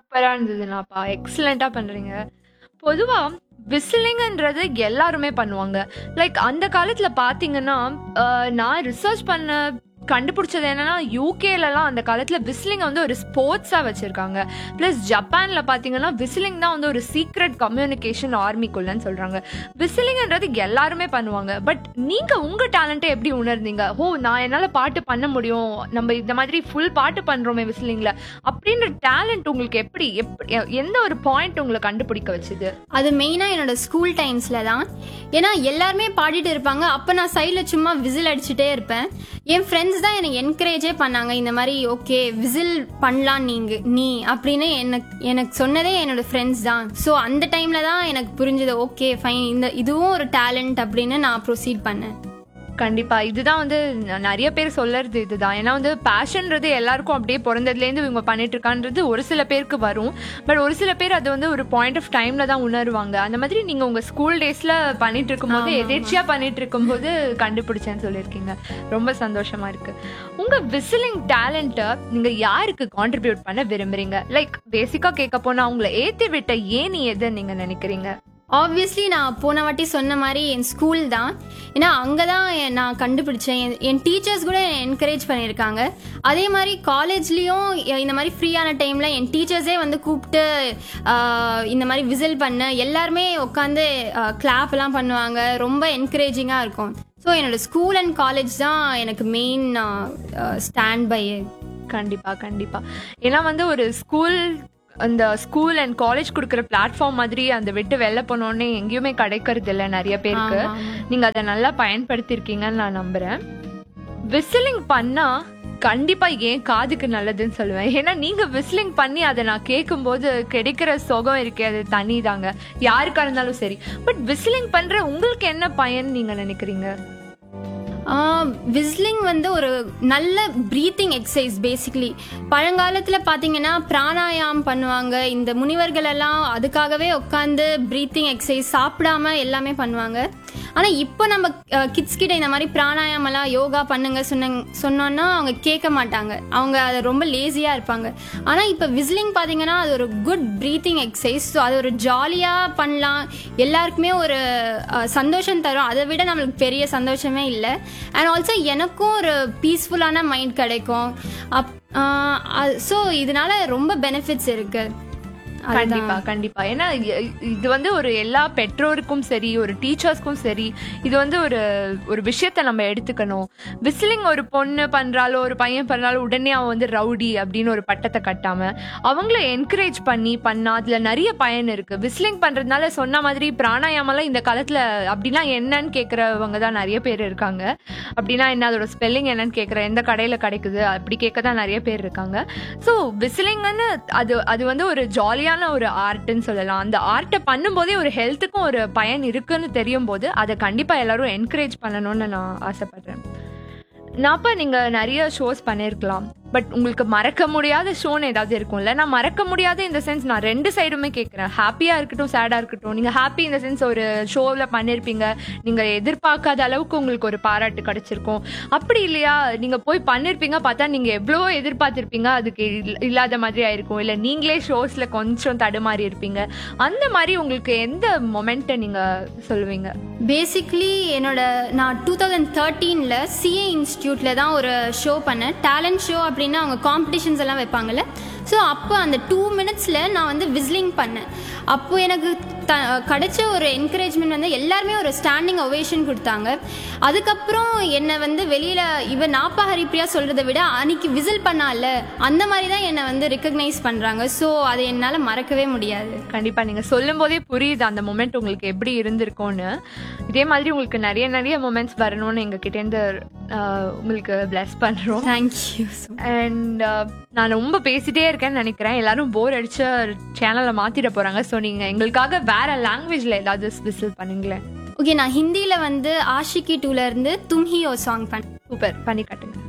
சூப்பரா இருந்ததுனாப்பா எக்ஸலண்டா பண்றீங்க பொதுவா விசிலிங்ன்றது எல்லாருமே பண்ணுவாங்க லைக் அந்த காலத்துல பாத்தீங்கன்னா அஹ், நான் ரிசர்ச் பண்ண கண்டுபிடிச்சது என்னன்னா யூகேலலாம் அந்த காலத்தில் விசிலிங்கை வந்து ஒரு ஸ்போர்ட்ஸாக வச்சுருக்காங்க ப்ளஸ் ஜப்பானில் பார்த்தீங்கன்னா விசிலிங் தான் வந்து ஒரு சீக்ரெட் கம்யூனிகேஷன் ஆர்மிக்குள்ளன்னு சொல்கிறாங்க விசிலிங்ன்றது எல்லாருமே பண்ணுவாங்க பட் நீங்கள் உங்கள் டேலண்ட்டை எப்படி உணர்ந்தீங்க ஓ நான் என்னால் பாட்டு பண்ண முடியும் நம்ம இந்த மாதிரி ஃபுல் பாட்டு பண்ணுறோமே விசிலிங்கில் அப்படின்ற டேலண்ட் உங்களுக்கு எப்படி எப்படி எந்த ஒரு பாயிண்ட் உங்களை கண்டுபிடிக்க வச்சுது அது மெயினாக என்னோட ஸ்கூல் டைம்ஸில் தான் ஏன்னா எல்லாருமே பாடிட்டு இருப்பாங்க அப்போ நான் சைடில் சும்மா விசில் அடிச்சுட்டே இருப்பேன் என் ஃப்ரெண்ட்ஸ் தான் எனக்கு என்கரேஜே பண்ணாங்க இந்த மாதிரி ஓகே விசில் பண்ணலாம் நீங்க நீ அப்படின்னு எனக்கு எனக்கு சொன்னதே என்னோட ஃப்ரெண்ட்ஸ் தான் ஸோ அந்த டைமில் தான் எனக்கு புரிஞ்சது ஓகே ஃபைன் இந்த இதுவும் ஒரு டேலண்ட் அப்படின்னு நான் ப்ரொசீட் பண்ணேன் கண்டிப்பா இதுதான் வந்து ந- நிறைய பேர் சொல்லறது இதுதான் ஏன்னா வந்து பேஷன்றது எல்லாருக்கும் அப்படியே பிறந்ததுலேருந்து இவங்க பண்ணிட்டு இருக்கான்றது ஒரு சில பேருக்கு வரும் பட் ஒரு சில பேர் அது வந்து ஒரு பாயிண்ட் ஆஃப் டைம்ல தான் உணருவாங்க அந்த மாதிரி நீங்க உங்க ஸ்கூல் டேஸ்ல பண்ணிட்டு இருக்கும்போது எதேர்ச்சியா பண்ணிட்டு இருக்கும்போது கண்டுபிடிச்சேன்னு சொல்லியிருக்கீங்க ரொம்ப சந்தோஷமா இருக்கு உங்க விசிலிங் டேலண்ட்டை நீங்க யாருக்கு கான்ட்ரிபியூட் பண்ண விரும்புறீங்க லைக் பேசிக்கா கேட்க போனா உங்களை ஏத்தி விட்ட ஏனி எதுன்னு நீங்க நினைக்கிறீங்க ஆப்வியஸ்லி நான் போன வாட்டி சொன்ன மாதிரி என் ஸ்கூல் தான் ஏன்னா அங்கே தான் நான் கண்டுபிடிச்சேன் என்- என் டீச்சர்ஸ் கூட என்கரேஜ் பண்ணியிருக்காங்க அதே மாதிரி காலேஜ்லேயும் இந்த மாதிரி ஃப்ரீயான டைமில் என் டீச்சர்ஸே வந்து கூப்பிட்டு ஆஹ், இந்த மாதிரி விசில் பண்ண எல்லாருமே உட்காந்து கிளாப் எல்லாம் பண்ணுவாங்க ரொம்ப என்கரேஜிங்காக இருக்கும் ஸோ என்னோட ஸ்கூல் அண்ட் காலேஜ் தான் எனக்கு மெயின் ஸ்டாண்ட் பை கண்டிப்பா கண்டிப்பா ஏன்னா வந்து ஒரு ஸ்கூல் அந்த ஸ்கூல் அண்ட் காலேஜ் கொடுக்குற பிளாட்ஃபார்ம் மாதிரி அந்த விட்டு வெளில போனோடனே எங்கேயுமே கிடைக்கிறது இல்லை நிறைய பேருக்கு ஆமா, ஆமா. நீங்க அதை நல்லா பயன்படுத்தியிருக்கீங்கன்னு நான் நம்புறேன் விசிலிங் பண்ணா கண்டிப்பா ஏன் காதுக்கு நல்லதுன்னு சொல்லுவேன் ஏன்னா நீங்க விசிலிங் பண்ணி அதை நான் கேட்கும்போது கிடைக்கிற சுகம் இருக்கே அது தனி தாங்க யாருக்கா இருந்தாலும் சரி பட் விசிலிங் பண்ற உங்களுக்கு என்ன பயன் நீங்க நினைக்கிறீங்க விஸ்லிங் வந்து ஒரு நல்ல ப்ரீத்திங் எக்ஸசைஸ் பேசிக்லி பழங்காலத்தில் பார்த்தீங்கன்னா பிராணாயாம் பண்ணுவாங்க இந்த முனிவர்கள் எல்லாம் அதுக்காகவே உட்காந்து ப்ரீத்திங் எக்ஸசைஸ் சாப்பிடாம எல்லாமே பண்ணுவாங்க ஆனால் இப்போ நம்ம கிட்ஸ் கிட்ட இந்த மாதிரி பிராணாயாமெல்லாம் யோகா பண்ணுங்க சொன்ன சொன்னோன்னா அவங்க கேட்க மாட்டாங்க அவங்க அதை ரொம்ப லேசியாக இருப்பாங்க ஆனால் இப்போ விஸ்லிங் பார்த்தீங்கன்னா அது ஒரு குட் ப்ரீத்திங் எக்ஸசைஸ் ஸோ அது ஒரு ஜாலியாக பண்ணலாம் எல்லாருக்குமே ஒரு அஹ், சந்தோஷம் தரும் அதை விட நம்மளுக்கு பெரிய சந்தோஷமே இல்லை அண்ட் ஆல்சோ எனக்கும் ஒரு பீஸ்ஃபுல்லான மைண்ட் கிடைக்கும் அப் ஸோ இதனால ரொம்ப பெனிஃபிட்ஸ் இருக்கு கண்டிப்பா கண்டிப்பா ஏன்னா இ- இது வந்து ஒரு எல்லா பெற்றோருக்கும் சரி ஒரு டீச்சர்ஸ்க்கும் சரி இது வந்து ஒரு ஒரு விஷயத்த நம்ம எடுத்துக்கணும் விசிலிங் ஒரு பொண்ணு பண்றாலோ ஒரு பையன் பண்றாலோ உடனே அவன் வந்து ரவுடி அப்படின்னு ஒரு பட்டத்தை கட்டாம அவங்கள என்கரேஜ் பண்ணி பண்ணா அதுல நிறைய பயன் இருக்கு விசிலிங் பண்றதுனால சொன்ன மாதிரி பிராணாயாமெல்லாம் இந்த காலத்துல அப்படிலாம் என்னன்னு கேக்குறவங்க தான் நிறைய பேர் இருக்காங்க அப்படின்னா என்ன அதோட ஸ்பெல்லிங் என்னன்னு கேக்குற எந்த கடையில கிடைக்குது அப்படி கேட்க தான் நிறைய பேர் இருக்காங்க ஸோ விசிலிங்னு அது அது வந்து ஒரு ஜாலியான ஒரு ஆர்ட்னு சொல்லலாம் அந்த ஆர்ட்டை பண்ணும்போதே ஒரு ஹெல்த்துக்கும் ஒரு பயன் இருக்குன்னு தெரியும் போது அதை கண்டிப்பாக எல்லாரும் என்கரேஜ் பண்ணணும்னு நான் ஆசைப்படுறேன் நாப்பா நீங்கள் நிறைய ஷோஸ் பண்ணியிருக்கலாம் பட் உங்களுக்கு மறக்க முடியாத ஷோன்னு ஏதாவது இருக்கும்ல நான் மறக்க முடியாத இந்த சென்ஸ் நான் ரெண்டு சைடுமே கேட்குறேன் ஹாப்பியாக இருக்கட்டும் சேடாக இருக்கட்டும் நீங்கள் ஹாப்பி இந்த சென்ஸ் ஒரு ஷோவில் பண்ணியிருப்பீங்க நீங்கள் எதிர்பார்க்காத அளவுக்கு உங்களுக்கு ஒரு பாராட்டு கிடைச்சிருக்கும் அப்படி இல்லையா நீங்கள் போய் பண்ணியிருப்பீங்க பார்த்தா நீங்கள் எவ்வளோ எதிர்பார்த்திருப்பீங்க அதுக்கு இல்ல- இல்லாத மாதிரி ஆயிருக்கும் இல்லை நீங்களே ஷோஸில் கொஞ்சம் தடுமாறி இருப்பீங்க அந்த மாதிரி உங்களுக்கு எந்த மொமெண்ட்டை நீங்கள் சொல்லுவீங்க பேசிக்லி என்னோட நான் டூ தௌசண்ட் தேர்ட்டீனில் சிஏ இன்ஸ்டியூட்டில் தான் ஒரு ஷோ பண்ணேன் டேலண்ட் ஷோ அப்படின்னு அவங்க காம்படிஷன்ஸ் எல்லாம் வைப்பாங்கல்ல ஸோ அப்போ அந்த டூ மினிட்ஸில் நான் வந்து விஸ்லிங் பண்ணேன் அப்போ எனக்கு த கிடைச்ச ஒரு என்கரேஜ்மெண்ட் வந்து எல்லாருமே ஒரு ஸ்டாண்டிங் ஒவேஷன் கொடுத்தாங்க அதுக்கப்புறம் என்னை வந்து வெளியில் இவ நாப்பா ஹரிப்ரியா சொல்கிறத விட அன்னைக்கு விசில் பண்ணால அந்த மாதிரி தான் என்னை வந்து ரெக்கக்னைஸ் பண்ணுறாங்க ஸோ அதை என்னால் மறக்கவே முடியாது கண்டிப்பா நீங்க சொல்லும் போதே புரியுது அந்த மொமெண்ட் உங்களுக்கு எப்படி இருந்திருக்கும்னு இதே மாதிரி உங்களுக்கு நிறைய நிறைய மொமெண்ட்ஸ் வரணும்னு எங்க கிட்ட இருந்து ஆஹ், உங்களுக்கு பிளஸ் பண்றோம் தேங்க்யூ ஸோ அண்ட் நான் ரொம்ப பேசிட்டே இருக்கேன்னு நினைக்கிறேன் எல்லாரும் போர் அடிச்ச சேனலை மாத்திட போறாங்க ஸோ நீங்க எங்களுக்காக வேற லாங்குவேஜ்ல ஏதாவது விசில் பண்ணுங்களேன் ஓகே நான் ஹிந்தியில் வந்து ஆஷிகி டூல இருந்து தும் ஹி ஓ சாங் பண்ணேன் சூப்பர் பண்ணி காட்டுங்க